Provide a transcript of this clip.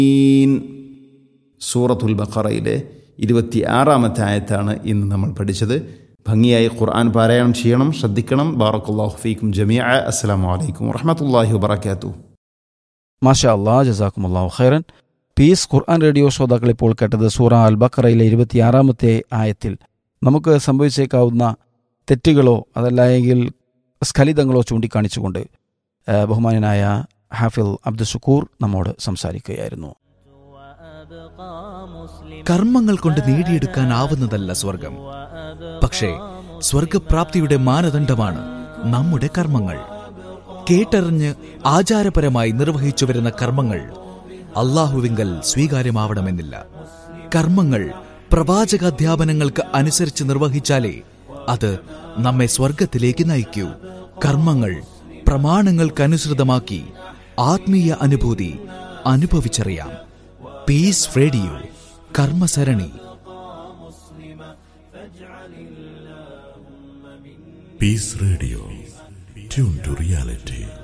സൂറത്തുൽ ബഖറയിലെ ഇരുപത്തി ആറാമത്തെ ആയത്താണ് ഇന്ന് നമ്മൾ പഠിച്ചത് ഭംഗിയായി ഖുർആൻ പാരായണം ചെയ്യണം ശ്രദ്ധിക്കണം ബാറക്കുല്ലാഹു ഫീക്കും ജമിയ അസ്സാം വലൈക്കും വറഹമത്തല്ലാഹി വബർക്കാത്തു മാഷാ അള്ളാ ജസാക്കും അള്ളാഹു ഖൈറൻ പീസ് ഖുർആൻ റേഡിയോ ശ്രോതാക്കൾ ഇപ്പോൾ കേട്ടത് സൂറ അൽ ബക്കറയിലെ ഇരുപത്തിയാറാമത്തെ ആയത്തിൽ നമുക്ക് സംഭവിച്ചേക്കാവുന്ന തെറ്റുകളോ അതല്ലെങ്കിൽ സ്ഖലിതങ്ങളോ ചൂണ്ടിക്കാണിച്ചുകൊണ്ട് ആ, ബഹുമാനനായ ഹാഫിൽ അബ്ദുൽ ഷുക്കൂർ നമ്മോട് സംസാരിക്കുകയായിരുന്നു കർമ്മങ്ങൾ കൊണ്ട് നേടിയെടുക്കാനാവുന്നതല്ല സ്വർഗം പക്ഷേ സ്വർഗപ്രാപ്തിയുടെ മാനദണ്ഡമാണ് നമ്മുടെ കർമ്മങ്ങൾ കേട്ടറിഞ്ഞ് ആചാരപരമായി നിർവഹിച്ചു വരുന്ന കർമ്മങ്ങൾ അള്ളാഹുവിങ്കൽ സ്വീകാര്യമാവണമെന്നില്ല കർമ്മങ്ങൾ പ്രവാചകാധ്യാപനങ്ങൾക്ക് അനുസരിച്ച് നിർവഹിച്ചാലേ അത് നമ്മെ സ്വർഗത്തിലേക്ക് നയിക്കൂ കർമ്മങ്ങൾ പ്രമാണങ്ങൾക്കനുസൃതമാക്കി ആത്മീയ അനുഭൂതി അനുഭവിച്ചറിയാം പീസ് റേഡിയോ കർമ്മസരണി Peace Radio. Tune to reality.